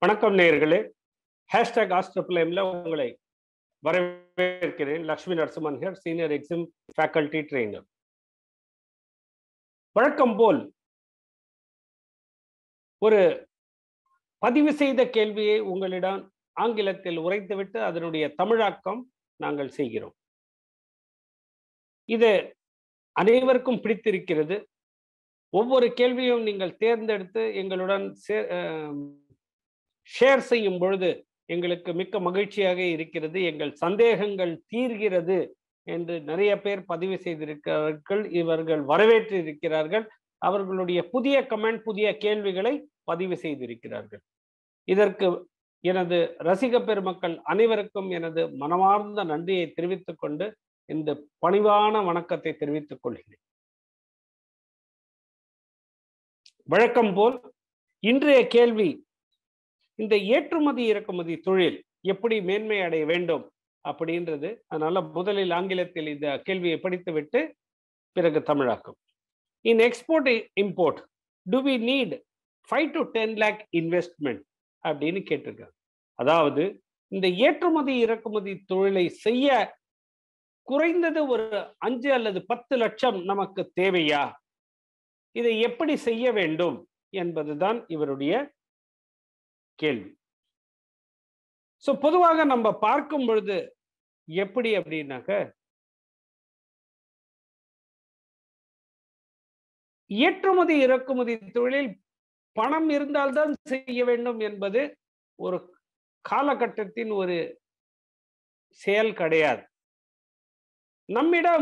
வணக்கம் நேயர்களே ஹேஷ்டாக் ஆஸ்ட்ரப்ளேம்ல உங்களை வரவேற்கிறேன் Lakshmi Narasimhan here senior exam faculty trainer வழக்கம் போல் ஒரு பதிவு செய்த கேள்வியை உங்களிடம் ஆங்கிலத்தில் உரைத்துவிட்டு அதனுடைய தமிழாக்கம் நாங்கள் செய்கிறோம் இது அனைவருக்கும் பிடித்திருக்கிறது ஒவ்வொரு கேள்வியும் நீங்கள் தேர்ந்தெடுத்து எங்களுடன் ஷேர் செய்யும் பொழுது எங்களுக்கு மிக்க மகிழ்ச்சியாக இருக்கிறது எங்கள் சந்தேகங்கள் தீர்கிறது என்று நிறைய பேர் பதிவு செய்திருக்கிறார்கள் இவர்கள் வரவேற்றிருக்கிறார்கள் அவர்களுடைய புதிய கமெண்ட் புதிய கேள்விகளை பதிவு செய்திருக்கிறார்கள் இதற்கு எனது ரசிக பெருமக்கள் அனைவருக்கும் எனது மனமார்ந்த நன்றியை தெரிவித்துக் கொண்டு இந்த பணிவான வணக்கத்தை தெரிவித்துக் கொள்கிறேன் வழக்கம் போல் இன்றைய கேள்வி இந்த ஏற்றுமதி இறக்குமதி தொழில் எப்படி மேன்மை அடைய வேண்டும் அப்படின்றது அதனால முதலில் ஆங்கிலத்தில் இந்த கேள்வியை படித்துவிட்டு பிறகு தமிழாக்கம் in export import to we need five to ten lakh investment அப்படின்னு கேட்டிருக்காங்க அதாவது இந்த ஏற்றுமதி இறக்குமதி தொழிலை செய்ய குறைந்தது ஒரு அஞ்சு அல்லது பத்து லட்சம் நமக்கு தேவையா இதை எப்படி செய்ய வேண்டும் என்பதுதான் இவருடைய கேள்வி ஸோ பொதுவாக நம்ம பார்க்கும் பொழுது எப்படி அப்படின்னாக்க ஏற்றுமதி இறக்குமதி தொழிலில் பணம் இருந்தால்தான் செய்ய வேண்டும் என்பது ஒரு காலகட்டத்தின் ஒரு செயல் கிடையாது நம்மிடம்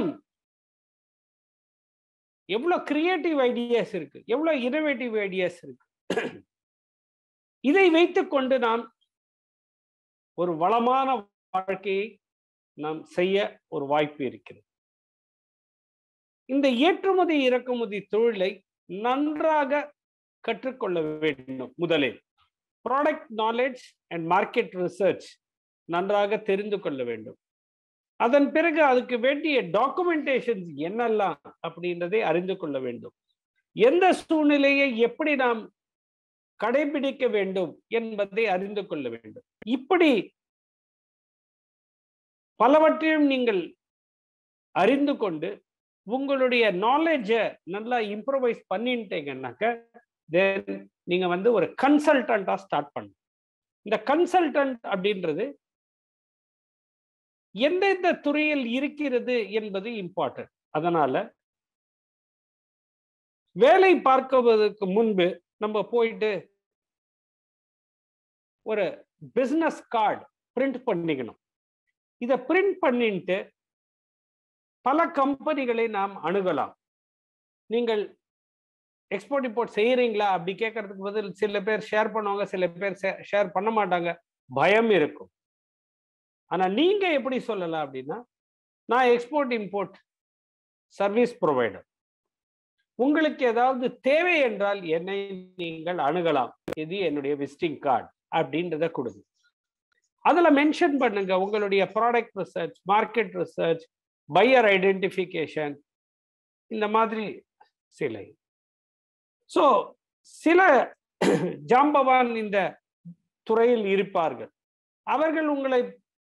எவ்வளவு கிரியேட்டிவ் ஐடியாஸ் இருக்கு எவ்வளவு இனோவேட்டிவ் ஐடியாஸ் இருக்கு இதை வைத்துக்கொண்டு நாம் ஒரு வளமான வாழ்க்கையை நாம் செய்ய ஒரு வாய்ப்பு இருக்கிறது இந்த ஏற்றுமதி இறக்குமதி தொழிலை நன்றாக கற்றுக்கொள்ள வேண்டும் முதலில் product knowledge and market research நன்றாக தெரிந்து கொள்ள வேண்டும் அதன் பிறகு அதுக்கு வேண்டிய டாக்குமெண்டேஷன்ஸ் என்னெல்லாம் அப்படின்றதை அறிந்து கொள்ள வேண்டும் எந்த சூழ்நிலையை எப்படி நாம் கடைபிடிக்க வேண்டும் என்பதை அறிந்து கொள்ள வேண்டும் இப்படி பலவற்றையும் நீங்கள் அறிந்து கொண்டு உங்களுடைய நாலேஜை நல்லா இம்ப்ரவைஸ் பண்ணிட்டீங்கன்னாக்க தென் நீங்க வந்து ஒரு கன்சல்டண்டா ஸ்டார்ட் பண்ணும் இந்த கன்சல்டன்ட் அப்படின்றது எந்தெந்த துறையில் இருக்கிறது என்பது இம்பார்ட்டன்ட் அதனால வேலை பார்க்குவதற்கு முன்பு நம்ம போயிட்டு ஒரு பிசினஸ் கார்டு பிரிண்ட் பண்ணிக்கணும் இதை பிரிண்ட் பண்ணிட்டு பல கம்பெனிகளை நாம் அணுகலாம் நீங்கள் எக்ஸ்போர்ட் இம்போர்ட் செய்யறீங்களா அப்படி கேட்கறதுக்கு பதில் சில பேர் ஷேர் பண்ணுவாங்க சில பேர் ஷேர் பண்ண மாட்டாங்க பயம் இருக்கும் ஆனா நீங்க எப்படி சொல்லலாம் அப்படின்னா நான் எக்ஸ்போர்ட் இம்போர்ட் சர்வீஸ் ப்ரொவைடர் உங்களுக்கு ஏதாவது தேவை என்றால் என்னை நீங்கள் அணுகலாம் இது என்னுடைய விசிட்டிங் கார்டு அப்படின்றத கொடுங்க அதுல மென்ஷன் பண்ணுங்க உங்களுடைய product research market research buyer identification இந்த மாதிரி சிலை ஸோ சில ஜாம்பவான் இந்த துறையில் இருப்பார்கள் அவர்கள் உங்களை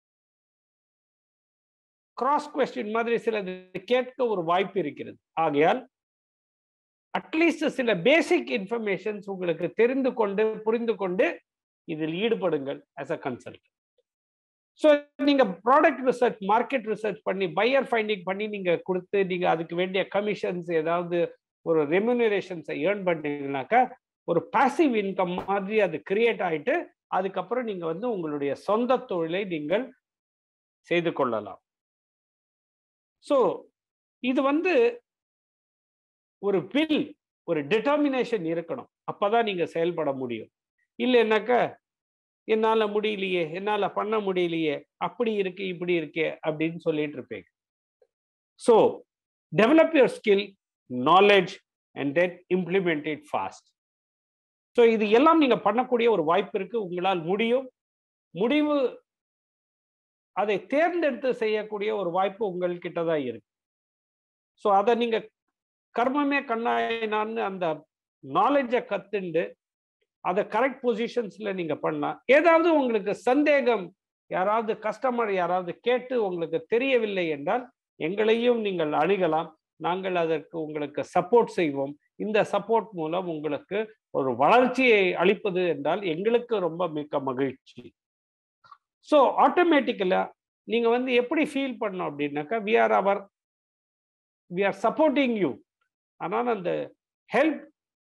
கிராஸ் கொஸ்டின் மாதிரி சிலது கேட்க ஒரு வாய்ப்பு இருக்கிறது ஆகையால் அட்லீஸ்ட் சில பேசிக் இன்ஃபர்மேஷன்ஸ் உங்களுக்கு தெரிந்து கொண்டு புரிந்து கொண்டு இதில் ஈடுபடுங்கள் ஆஸ் அ கன்சல்ட் ஸோ நீங்க ப்ராடக்ட் ரிசர்ச் மார்க்கெட் ரிசர்ச் பண்ணி பையர் ஃபைண்டிங் பண்ணி நீங்க கொடுத்து நீங்க அதுக்கு வேண்டிய கமிஷன்ஸ் ஏதாவது ஒரு ரெமுனரேஷன்ஸை ஏர்ன் பண்ணீங்கன்னாக்கா ஒரு பாசிவ் இன்கம் மாதிரி அது கிரியேட் ஆயிட்டு அதுக்கப்புறம் நீங்க வந்து உங்களுடைய சொந்த தொழிலை நீங்கள் செய்து கொள்ளலாம் ஸோ இது வந்து ஒரு வில் ஒரு டிட்டர்மினேஷன் இருக்கணும் அப்பதான் நீங்க செயல்பட முடியும் இல்லைன்னாக்க என்னால முடியலையே என்னால பண்ண முடியலையே அப்படி இருக்கு இப்படி இருக்கே அப்படின்னு சொல்லிட்டு இருப்பேங்க so develop your skill knowledge and then implement it fast so இது எல்லாம் நீங்க பண்ணக்கூடிய ஒரு வாய்ப்பு இருக்கு உங்களால் முடியும் முடிவு அதை தேர்ந்தெடுத்து செய்யக்கூடிய ஒரு வாய்ப்பு உங்கள்கிட்ட தான் இருக்கு ஸோ அதை நீங்க கர்மமே கண்ணாயினான்னு அந்த நாலேஜை கத்துண்டு அதை கரெக்ட் பொசிஷன்ஸ்ல நீங்க பண்ணலாம் ஏதாவது உங்களுக்கு சந்தேகம் யாராவது கஸ்டமர் யாராவது கேட்டு உங்களுக்கு தெரியவில்லை என்றால் எங்களையும் நீங்கள் அணுகலாம் நாங்கள் அதற்கு உங்களுக்கு சப்போர்ட் செய்வோம் இந்த சப்போர்ட் மூலம் உங்களுக்கு ஒரு வளர்ச்சியை அளிப்பது என்றால் எங்களுக்கு ரொம்ப மிக்க மகிழ்ச்சி ஸோ ஆட்டோமேட்டிக்கலா நீங்க வந்து எப்படி ஃபீல் பண்ணோம் அப்படின்னாக்கா we are our we are supporting you ஆனால் அந்த ஹெல்ப்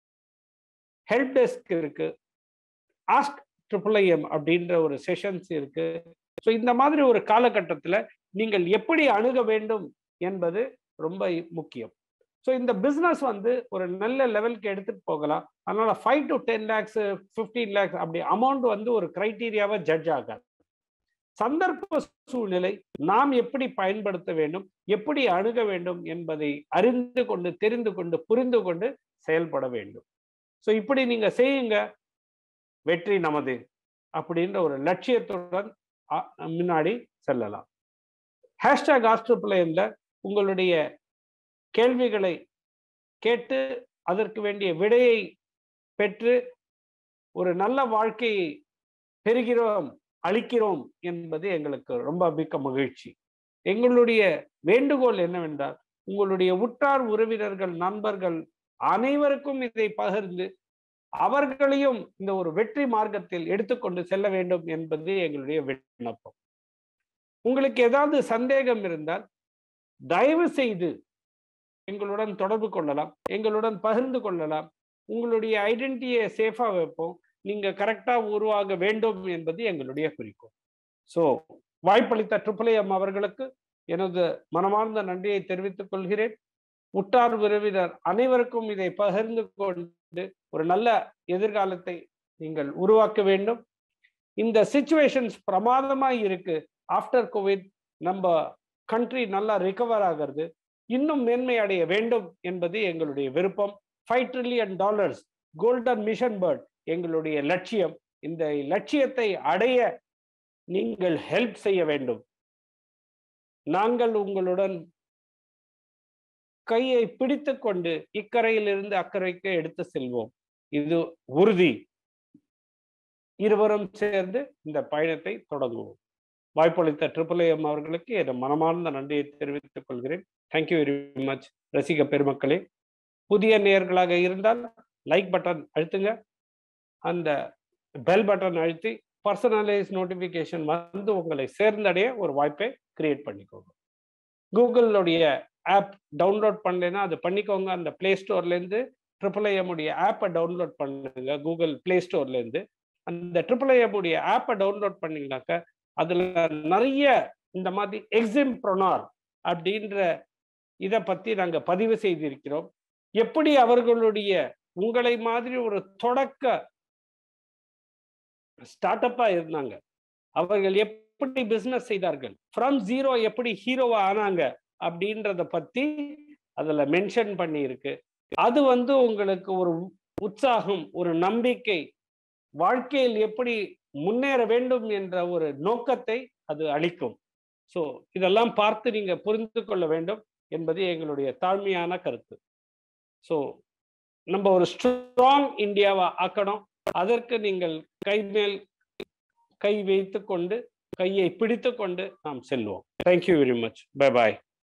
ஹெல்ப் டெஸ்க் இருக்கு ஆஸ்க் ட்ரிபிள் ஐஎம் அப்படின்ற ஒரு செஷன்ஸ் இருக்கு ஸோ இந்த மாதிரி ஒரு காலகட்டத்தில் நீங்கள் எப்படி அணுக வேண்டும் என்பது ரொம்ப முக்கியம் ஸோ இந்த பிஸ்னஸ் வந்து ஒரு நல்ல லெவலுக்கு எடுத்துட்டு போகலாம் அதனால five to ten lakhs fifteen lakhs அப்படி அமௌண்ட் வந்து ஒரு கிரைட்டீரியாவை ஜட்ஜ் ஆகாது சந்தர்ப்ப சூழ்நிலை நாம் எப்படி பயன்படுத்த வேண்டும் எப்படி அணுக வேண்டும் என்பதை அறிந்து கொண்டு தெரிந்து கொண்டு புரிந்து கொண்டு செயல்பட வேண்டும் ஸோ இப்படி நீங்க செய்யுங்க வெற்றி நமது அப்படின்ற ஒரு லட்சியத்துடன் முன்னாடி செல்லலாம் ஹேஷ்டாக் ஆஸ்ட்ரோபிளேன்ல உங்களுடைய கேள்விகளை கேட்டு அதற்கு வேண்டிய விடையை பெற்று ஒரு நல்ல வாழ்க்கையை பெறுகிறோம் அளிக்கிறோம் என்பது எங்களுக்கு ரொம்ப மிக்க மகிழ்ச்சி எங்களுடைய வேண்டுகோள் என்னவென்றால் உங்களுடைய உற்றார் உறவினர்கள் நண்பர்கள் அனைவருக்கும் இதை பகிர்ந்து அவர்களையும் இந்த ஒரு வெற்றி மார்க்கத்தில் எடுத்துக்கொண்டு செல்ல வேண்டும் என்பது எங்களுடைய விண்ணப்பம் உங்களுக்கு ஏதாவது சந்தேகம் இருந்தால் தயவு செய்து எங்களுடன் தொடர்பு கொள்ளலாம் எங்களுடன் பகிர்ந்து கொள்ளலாம் உங்களுடைய ஐடென்டிட்டியை சேஃபா வைப்போம் நீங்க கரெக்டா உருவாக வேண்டும் என்பது எங்களுடைய குறிக்கோள் ஸோ வாய்ப்பளித்த ட்ரிபிள்ஏஎம் அவர்களுக்கு எனது மனமார்ந்த நன்றியை தெரிவித்துக் கொள்கிறேன் உற்றார் உறவினர் அனைவருக்கும் இதை பகிர்ந்து கொண்டு ஒரு நல்ல எதிர்காலத்தை நீங்கள் உருவாக்க வேண்டும் இந்த சுச்சுவேஷன்ஸ் பிரமாதமாக இருக்கு ஆஃப்டர் கோவிட் நம்ம கண்ட்ரி நல்லா ரிகவர் ஆகிறது இன்னும் மேன்மை அடைய வேண்டும் என்பது எங்களுடைய விருப்பம் five trillion dollars golden mission bird எங்களுடைய லட்சியம் இந்த லட்சியத்தை அடைய நீங்கள் ஹெல்ப் செய்ய வேண்டும் நாங்கள் உங்களுடன் கையை பிடித்து கொண்டு இக்கரையிலிருந்து அக்கறைக்கு எடுத்து செல்வோம் இது உறுதி இருவரும் சேர்ந்து இந்த பயணத்தை தொடங்குவோம் வாய்ப்பளித்த ட்ரிபிள் எம் அவர்களுக்கு என் மனமார்ந்த நன்றியை தெரிவித்துக் கொள்கிறேன் தேங்க்யூ வெரி மச் ரசிக பெருமக்களே புதிய நேயர்களாக இருந்தால் லைக் பட்டன் அழுத்துங்க அந்த பெல் பட்டன் அழுத்தி பர்சனலைஸ் நோட்டிஃபிகேஷன் வந்து உங்களை சேர்ந்தடைய ஒரு வாய்ப்பை கிரியேட் பண்ணிக்கோங்க கூகுளுடைய ஆப் டவுன்லோட் பண்ணலைன்னா அது பண்ணிக்கோங்க அந்த பிளே ஸ்டோர்லேருந்து ட்ரிபிள் ஐஎம்முடைய ஆப்பை டவுன்லோட் பண்ணுங்க கூகுள் பிளே ஸ்டோர்லேருந்து அந்த ட்ரிபிள் ஐஎம்முடைய ஆப்பை டவுன்லோட் பண்ணிங்கனாக்க அதில் நிறைய இந்த மாதிரி எக்ஸிம் ப்ரொனார் அப்படின்ற இதை பற்றி நாங்கள் பதிவு செய்திருக்கிறோம் எப்படி அவர்களுடைய உங்களை மாதிரி ஒரு தொடக்க ஸ்டார்ட் அப்பா இருந்தாங்க அவர்கள் எப்படி பிசினஸ் செய்தார்கள் ஃப்ரம் ஜீரோ எப்படி ஹீரோவா ஆனாங்க அப்படின்றத பத்தி அதுல மென்ஷன் பண்ணி இருக்கு அது வந்து உங்களுக்கு ஒரு உற்சாகம் ஒரு நம்பிக்கை வாழ்க்கையில் எப்படி முன்னேற வேண்டும் என்ற ஒரு நோக்கத்தை அது அளிக்கும் ஸோ இதெல்லாம் பார்த்து நீங்க புரிந்து கொள்ள வேண்டும் என்பது எங்களுடைய தாழ்மையான கருத்து ஸோ நம்ம ஒரு ஸ்ட்ராங் இந்தியாவை ஆக்கணும் அதற்கு நீங்கள் கை மேல் கை வைத்து கொண்டு கையை பிடித்து கொண்டு நாம் செல்வோம் தேங்க்யூ வெரி மச் பை பாய்